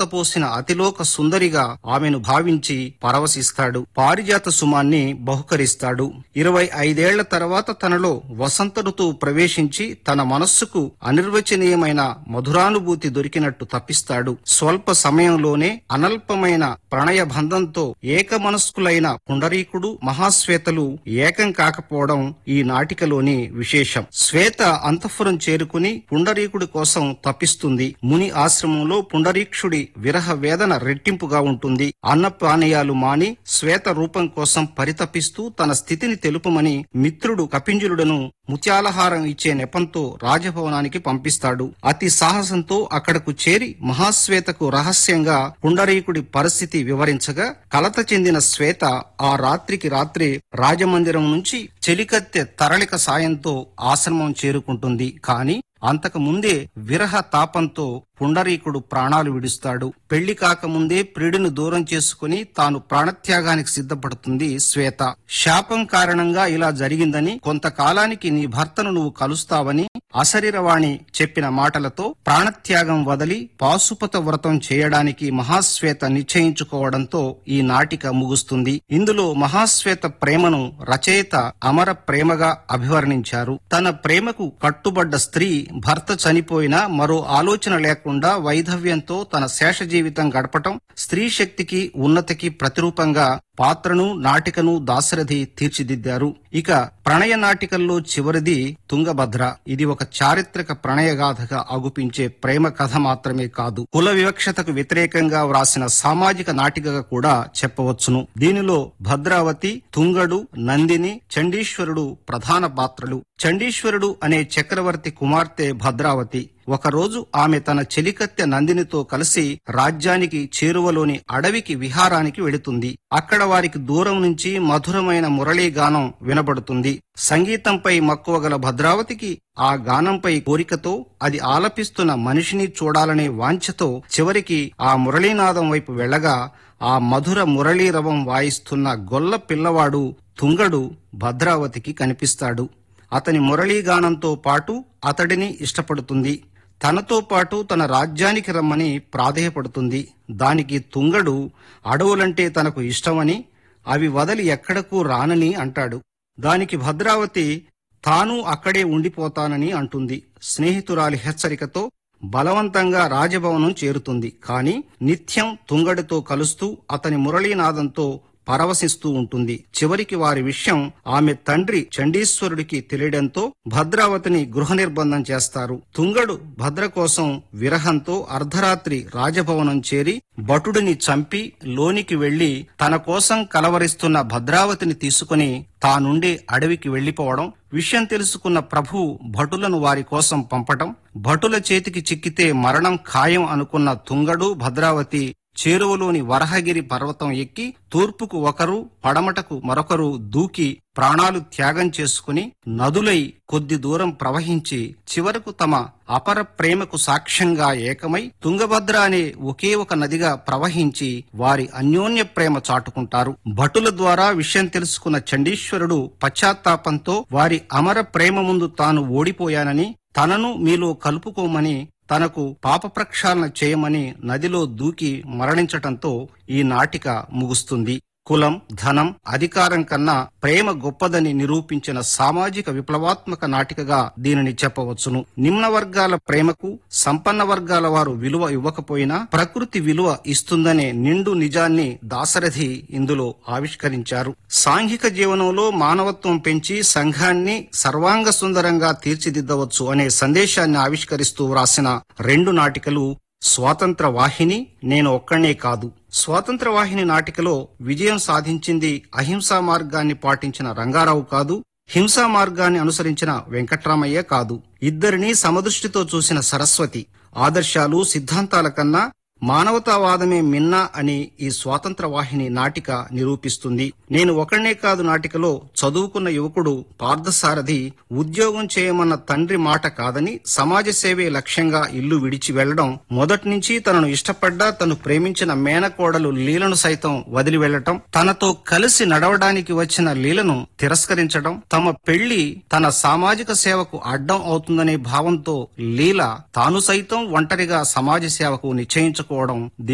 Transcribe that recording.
పోసిన అతిలోక సుందరిగా ఆమెను భావించి పరవశిస్తాడు పారిజాత సుమాన్ని బహుకరిస్తాడు ఇరవై ఐదేళ్ల తర్వాత తనలో వసంత ఋతువు ప్రవేశించి తన మనస్సుకు అనిర్వచనీయమైన మధురానుభూతి దొరికినట్టు తప్పిస్తాడు స్వల్ప సమయంలోనే అనల్పమైన ప్రణయ బంధంతో ఏకమనస్కులైన పుండరీకుడు మహాశ్వేతలు ఏకం కాకపోవడం ఈ నాటికలోని విశేషం శ్వేత అంతఃపురం చేరుకుని పుండరీకుడి కోసం తప్పిస్తుంది ముని ఆశ్రమంలో పుండరీక్షుడి విరహ వేదన రెట్టింపుగా ఉంటుంది అన్నపానీయాలు మాని శ్వేత రూపం కోసం పరితపిస్తూ తన స్థితిని తెలుపమని మిత్రుడు కపింజులుడను ముత్యాలహారం ఇచ్చే నెపంతో రాజభవనానికి పంపిస్తాడు అతి సాహసంతో అక్కడకు చేరి మహాశ్వేతకు రహస్యంగా పుండరీకుడి పరిస్థితి వివరించగా కలత చెందిన శ్వేత ఆ రాత్రికి రాత్రి రాజమందిరం నుంచి చెలికత్తె తరళిక సాయంతో ఆశ్రమం చేరుకుంటుంది కాని అంతకు ముందే విరహ తాపంతో పుండరీకుడు ప్రాణాలు విడుస్తాడు పెళ్లి కాకముందే ప్రియుడిని దూరం చేసుకుని తాను ప్రాణత్యాగానికి సిద్ధపడుతుంది శ్వేత శాపం కారణంగా ఇలా జరిగిందని కొంతకాలానికి నీ భర్తను నువ్వు కలుస్తావని అశరీరవాణి చెప్పిన మాటలతో ప్రాణత్యాగం వదలి పాశుపత వ్రతం చేయడానికి మహాశ్వేత నిశ్చయించుకోవడంతో ఈ నాటిక ముగుస్తుంది ఇందులో మహాశ్వేత ప్రేమను రచయిత అమర ప్రేమగా అభివర్ణించారు తన ప్రేమకు కట్టుబడ్డ స్త్రీ భర్త చనిపోయినా మరో ఆలోచన లేకుండా వైధవ్యంతో తన శేష జీవితం గడపటం స్త్రీ శక్తికి ఉన్నతికి ప్రతిరూపంగా పాత్రను నాటికను దాశరథి తీర్చిదిద్దారు ఇక ప్రణయ నాటికల్లో చివరిది తుంగభద్ర ఇది ఒక చారిత్రక ప్రణయగాథగా అగుపించే ప్రేమ కథ మాత్రమే కాదు కుల వివక్షతకు వ్యతిరేకంగా వ్రాసిన సామాజిక నాటికగా కూడా చెప్పవచ్చును దీనిలో భద్రావతి తుంగడు నందిని చండీశ్వరుడు ప్రధాన పాత్రలు చండీశ్వరుడు అనే చక్రవర్తి కుమార్తె భద్రావతి ఒకరోజు ఆమె తన చెలికత్తె నందినితో కలిసి రాజ్యానికి చేరువలోని అడవికి విహారానికి వెళుతుంది అక్కడ వారికి దూరం నుంచి మధురమైన మురళీగానం వినబడుతుంది సంగీతంపై మక్కువ గల భద్రావతికి ఆ గానంపై కోరికతో అది ఆలపిస్తున్న మనిషిని చూడాలనే వాంఛతో చివరికి ఆ మురళీనాదం వైపు వెళ్ళగా ఆ మధుర మురళీరవం వాయిస్తున్న గొల్ల పిల్లవాడు తుంగడు భద్రావతికి కనిపిస్తాడు అతని మురళీగానంతో పాటు అతడిని ఇష్టపడుతుంది తనతో పాటు తన రాజ్యానికి రమ్మని ప్రాధేయపడుతుంది దానికి తుంగడు అడవులంటే తనకు ఇష్టమని అవి వదలి ఎక్కడకు రానని అంటాడు దానికి భద్రావతి తాను అక్కడే ఉండిపోతానని అంటుంది స్నేహితురాలి హెచ్చరికతో బలవంతంగా రాజభవనం చేరుతుంది కాని నిత్యం తుంగడితో కలుస్తూ అతని మురళీనాదంతో పరవశిస్తూ ఉంటుంది చివరికి వారి విషయం ఆమె తండ్రి చండీశ్వరుడికి తెలియడంతో భద్రావతిని గృహ నిర్బంధం చేస్తారు తుంగడు భద్ర కోసం విరహంతో అర్ధరాత్రి రాజభవనం చేరి భటుడిని చంపి లోనికి వెళ్లి తన కోసం కలవరిస్తున్న భద్రావతిని తీసుకుని తానుండే అడవికి వెళ్లిపోవడం విషయం తెలుసుకున్న ప్రభువు భటులను వారి కోసం పంపటం భటుల చేతికి చిక్కితే మరణం ఖాయం అనుకున్న తుంగడు భద్రావతి చేరువలోని వరహగిరి పర్వతం ఎక్కి తూర్పుకు ఒకరు పడమటకు మరొకరు దూకి ప్రాణాలు త్యాగం చేసుకుని నదులై కొద్ది దూరం ప్రవహించి చివరకు తమ అపర ప్రేమకు సాక్ష్యంగా ఏకమై తుంగభద్ర అనే ఒకే ఒక నదిగా ప్రవహించి వారి అన్యోన్య ప్రేమ చాటుకుంటారు భటుల ద్వారా విషయం తెలుసుకున్న చండీశ్వరుడు పశ్చాత్తాపంతో వారి అమర ప్రేమ ముందు తాను ఓడిపోయానని తనను మీలో కలుపుకోమని తనకు పాప ప్రక్షాళన చేయమని నదిలో దూకి మరణించటంతో ఈ నాటిక ముగుస్తుంది కులం ధనం అధికారం కన్నా ప్రేమ గొప్పదని నిరూపించిన సామాజిక విప్లవాత్మక నాటికగా దీనిని చెప్పవచ్చును నిమ్న వర్గాల ప్రేమకు సంపన్న వర్గాల వారు విలువ ఇవ్వకపోయినా ప్రకృతి విలువ ఇస్తుందనే నిండు నిజాన్ని దాశరథి ఇందులో ఆవిష్కరించారు సాంఘిక జీవనంలో మానవత్వం పెంచి సంఘాన్ని సర్వాంగ సుందరంగా తీర్చిదిద్దవచ్చు అనే సందేశాన్ని ఆవిష్కరిస్తూ వ్రాసిన రెండు నాటికలు స్వాతంత్ర వాహిని నేను ఒక్కనే కాదు స్వాతంత్ర వాహిని నాటికలో విజయం సాధించింది అహింసా మార్గాన్ని పాటించిన రంగారావు కాదు హింసా మార్గాన్ని అనుసరించిన వెంకట్రామయ్య కాదు ఇద్దరినీ సమదృష్టితో చూసిన సరస్వతి ఆదర్శాలు సిద్ధాంతాల కన్నా మానవతావాదమే మిన్నా అని ఈ స్వాతంత్ర వాహిని నాటిక నిరూపిస్తుంది నేను ఒకనే కాదు నాటికలో చదువుకున్న యువకుడు పార్థసారథి ఉద్యోగం చేయమన్న తండ్రి మాట కాదని సమాజ సేవే లక్ష్యంగా ఇల్లు విడిచి వెళ్లడం మొదటి నుంచి తనను ఇష్టపడ్డ తను ప్రేమించిన మేనకోడలు లీలను సైతం వదిలి వెళ్లటం తనతో కలిసి నడవడానికి వచ్చిన లీలను తిరస్కరించడం తమ పెళ్లి తన సామాజిక సేవకు అడ్డం అవుతుందనే భావంతో లీల తాను సైతం ఒంటరిగా సమాజ సేవకు నిశ్చయించుకోవడం